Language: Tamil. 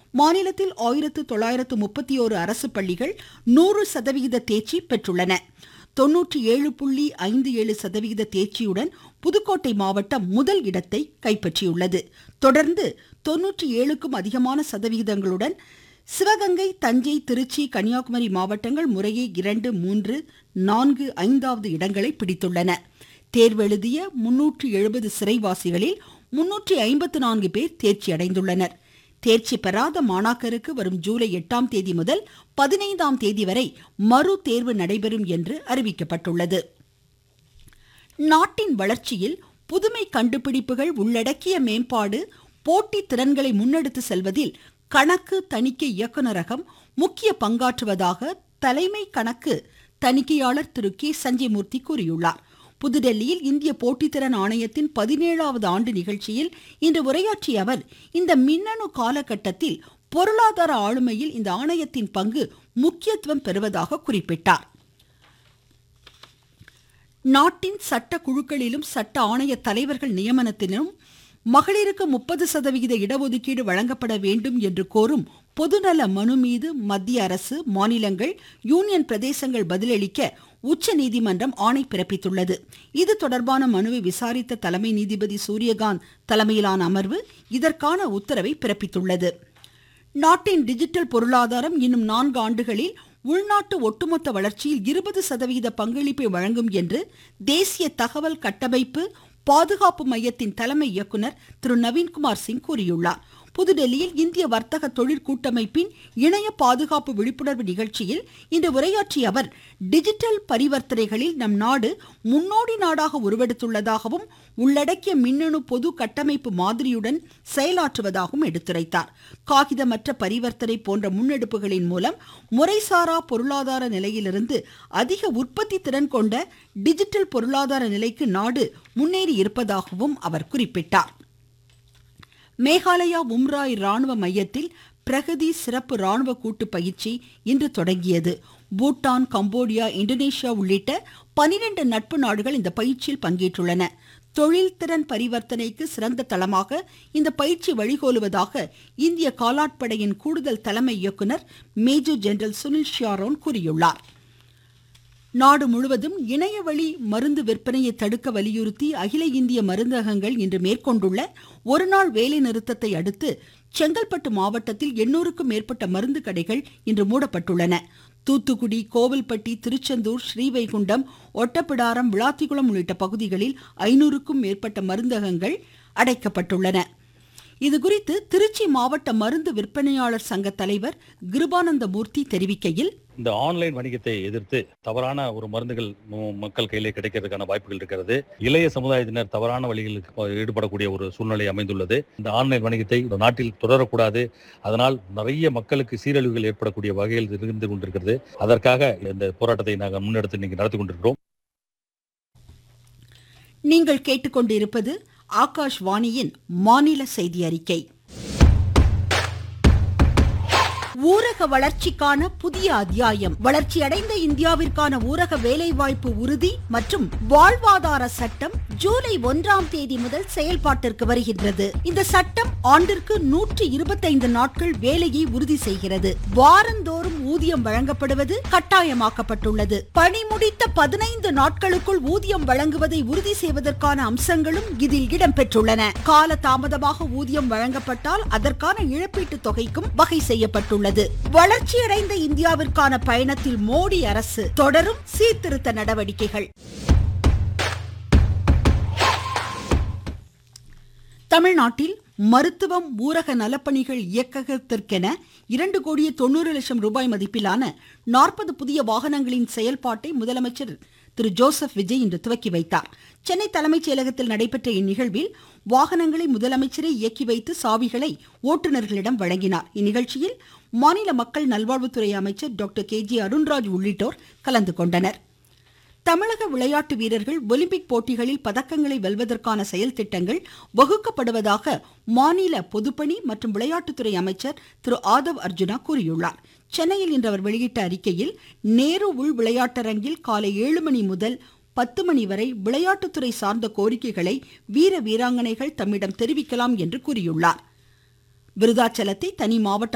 மாநிலத்தில் ஆயிரத்து தொள்ளாயிரத்து முப்பத்தி ஓரு அரசு பள்ளிகள் நூறு சதவிகித தேர்ச்சி பெற்றுள்ளன தொன்னூற்றி ஏழு புள்ளி ஐந்து ஏழு சதவிகித தேர்ச்சியுடன் புதுக்கோட்டை மாவட்டம் முதல் இடத்தை கைப்பற்றியுள்ளது தொடர்ந்து தொன்னூற்றி ஏழுக்கும் அதிகமான சதவிகிதங்களுடன் சிவகங்கை தஞ்சை திருச்சி கன்னியாகுமரி மாவட்டங்கள் முறையே இரண்டு மூன்று நான்கு ஐந்தாவது இடங்களை பிடித்துள்ளன தேர்வெழுதிய முன்னூற்று எழுபது சிறைவாசிகளில் முன்னூற்றி ஐம்பத்து நான்கு பேர் தேர்ச்சி அடைந்துள்ளனர் தேர்ச்சி பெறாத மாணாக்கருக்கு வரும் ஜூலை எட்டாம் தேதி முதல் பதினைந்தாம் தேதி வரை மறு தேர்வு நடைபெறும் என்று அறிவிக்கப்பட்டுள்ளது நாட்டின் வளர்ச்சியில் புதுமை கண்டுபிடிப்புகள் உள்ளடக்கிய மேம்பாடு போட்டி திறன்களை முன்னெடுத்து செல்வதில் கணக்கு தணிக்கை இயக்குநரகம் முக்கிய பங்காற்றுவதாக தலைமை கணக்கு தணிக்கையாளர் திரு கே சஞ்சய்மூர்த்தி கூறியுள்ளார் புதுடெல்லியில் இந்திய போட்டித்திறன் ஆணையத்தின் பதினேழாவது ஆண்டு நிகழ்ச்சியில் இன்று உரையாற்றிய அவர் இந்த மின்னணு காலகட்டத்தில் பொருளாதார ஆளுமையில் இந்த ஆணையத்தின் பங்கு முக்கியத்துவம் பெறுவதாக குறிப்பிட்டார் நாட்டின் சட்ட குழுக்களிலும் சட்ட ஆணைய தலைவர்கள் நியமனத்திலும் மகளிருக்கு முப்பது சதவிகித இடஒதுக்கீடு வழங்கப்பட வேண்டும் என்று கோரும் பொதுநல மனு மீது மத்திய அரசு மாநிலங்கள் யூனியன் பிரதேசங்கள் பதிலளிக்க உச்சநீதிமன்றம் ஆணை பிறப்பித்துள்ளது இது தொடர்பான மனுவை விசாரித்த தலைமை நீதிபதி சூரியகாந்த் தலைமையிலான அமர்வு இதற்கான உத்தரவை பிறப்பித்துள்ளது நாட்டின் டிஜிட்டல் பொருளாதாரம் இன்னும் நான்கு ஆண்டுகளில் உள்நாட்டு ஒட்டுமொத்த வளர்ச்சியில் இருபது சதவிகித பங்களிப்பை வழங்கும் என்று தேசிய தகவல் கட்டமைப்பு பாதுகாப்பு மையத்தின் தலைமை இயக்குனர் திரு நவீன்குமார் சிங் கூறியுள்ளார் புதுடெல்லியில் இந்திய வர்த்தக தொழில் கூட்டமைப்பின் இணைய பாதுகாப்பு விழிப்புணர்வு நிகழ்ச்சியில் இன்று உரையாற்றிய அவர் டிஜிட்டல் பரிவர்த்தனைகளில் நம் நாடு முன்னோடி நாடாக உருவெடுத்துள்ளதாகவும் உள்ளடக்கிய மின்னணு பொது கட்டமைப்பு மாதிரியுடன் செயலாற்றுவதாகவும் எடுத்துரைத்தார் காகிதமற்ற பரிவர்த்தனை போன்ற முன்னெடுப்புகளின் மூலம் முறைசாரா பொருளாதார நிலையிலிருந்து அதிக உற்பத்தி திறன் கொண்ட டிஜிட்டல் பொருளாதார நிலைக்கு நாடு முன்னேறி இருப்பதாகவும் அவர் குறிப்பிட்டார் மேகாலயா உம்ராய் ராணுவ மையத்தில் பிரகதி சிறப்பு ராணுவ கூட்டு பயிற்சி இன்று தொடங்கியது பூட்டான் கம்போடியா இந்தோனேஷியா உள்ளிட்ட பனிரெண்டு நட்பு நாடுகள் இந்த பயிற்சியில் பங்கேற்றுள்ளன தொழில்திறன் பரிவர்த்தனைக்கு சிறந்த தளமாக இந்த பயிற்சி வழிகோலுவதாக இந்திய காலாட்படையின் கூடுதல் தலைமை இயக்குனர் மேஜர் ஜெனரல் சுனில் ஷியாரோன் கூறியுள்ளார் நாடு முழுவதும் இணையவழி மருந்து விற்பனையை தடுக்க வலியுறுத்தி அகில இந்திய மருந்தகங்கள் இன்று மேற்கொண்டுள்ள ஒருநாள் வேலை நிறுத்தத்தை அடுத்து செங்கல்பட்டு மாவட்டத்தில் எண்ணூறுக்கும் மேற்பட்ட மருந்து கடைகள் இன்று மூடப்பட்டுள்ளன தூத்துக்குடி கோவில்பட்டி திருச்செந்தூர் ஸ்ரீவைகுண்டம் ஒட்டப்பிடாரம் விளாத்திக்குளம் உள்ளிட்ட பகுதிகளில் ஐநூறுக்கும் மேற்பட்ட மருந்தகங்கள் அடைக்கப்பட்டுள்ளன இதுகுறித்து திருச்சி மாவட்ட மருந்து விற்பனையாளர் சங்க தலைவர் கிருபானந்த மூர்த்தி தெரிவிக்கையில் இந்த ஆன்லைன் வணிகத்தை எதிர்த்து தவறான ஒரு மருந்துகள் ம- மக்கள் கையிலே கிடைக்கிறதுக்கான வாய்ப்புகள் இருக்கிறது இளைய சமுதாயத்தினர் தவறான வழிகளுக்கு ஈடுபடக்கூடிய ஒரு சூழ்நிலை அமைந்துள்ளது இந்த ஆன்லைன் வணிகத்தை இந்த நாட்டில் தொடரக்கூடாது அதனால் நிறைய மக்களுக்கு சீரழிவுகள் ஏற்படக்கூடிய வகையில் இருந்து கொண்டிருக்கிறது அதற்காக இந்த போராட்டத்தை நாங்கள் முன்னெடுத்து இன்னைக்கு நடத்தி கொண்டிருக்கிறோம் நீங்கள் கேட்டுக்கொண்டிருப்பது ஆகாஷ்வாணியின் மாநில செய்தி அறிக்கை ஊரக வளர்ச்சிக்கான புதிய அத்தியாயம் வளர்ச்சியடைந்த இந்தியாவிற்கான ஊரக வேலைவாய்ப்பு உறுதி மற்றும் வாழ்வாதார சட்டம் ஜூலை ஒன்றாம் தேதி முதல் செயல்பாட்டிற்கு வருகின்றது இந்த சட்டம் ஆண்டிற்கு நூற்றி இருபத்தைந்து நாட்கள் வேலையை உறுதி செய்கிறது வாரந்தோறும் ஊதியம் வழங்கப்படுவது கட்டாயமாக்கப்பட்டுள்ளது பணி முடித்த பதினைந்து நாட்களுக்குள் ஊதியம் வழங்குவதை உறுதி செய்வதற்கான அம்சங்களும் இதில் இடம்பெற்றுள்ளன கால தாமதமாக ஊதியம் வழங்கப்பட்டால் அதற்கான இழப்பீட்டுத் தொகைக்கும் வகை செய்யப்பட்டுள்ளது வளர்ச்சியடைந்த இந்தியாவிற்கான பயணத்தில் மோடி அரசு தொடரும் சீர்திருத்த நடவடிக்கைகள் தமிழ்நாட்டில் மருத்துவம் ஊரக நலப்பணிகள் இயக்ககத்திற்கென இரண்டு கோடியே தொண்ணூறு லட்சம் ரூபாய் மதிப்பிலான நாற்பது புதிய வாகனங்களின் செயல்பாட்டை முதலமைச்சர் திரு ஜோசப் விஜய் இன்று துவக்கி வைத்தார் சென்னை தலைமைச் செயலகத்தில் நடைபெற்ற இந்நிகழ்வில் வாகனங்களை முதலமைச்சரே இயக்கி வைத்து சாவிகளை ஓட்டுநர்களிடம் வழங்கினார் இந்நிகழ்ச்சியில் மாநில மக்கள் நல்வாழ்வுத்துறை அமைச்சர் டாக்டர் கே ஜி அருண்ராஜ் உள்ளிட்டோர் கலந்து கொண்டனர் தமிழக விளையாட்டு வீரர்கள் ஒலிம்பிக் போட்டிகளில் பதக்கங்களை வெல்வதற்கான செயல் திட்டங்கள் வகுக்கப்படுவதாக மாநில பொதுப்பணி மற்றும் விளையாட்டுத்துறை அமைச்சர் திரு ஆதவ் அர்ஜுனா கூறியுள்ளார் சென்னையில் இன்று அவர் வெளியிட்ட அறிக்கையில் நேரு உள் விளையாட்டரங்கில் காலை ஏழு மணி முதல் பத்து மணி வரை விளையாட்டுத்துறை சார்ந்த கோரிக்கைகளை வீர வீராங்கனைகள் தம்மிடம் தெரிவிக்கலாம் என்று கூறியுள்ளார் விருதாச்சலத்தை தனி மாவட்ட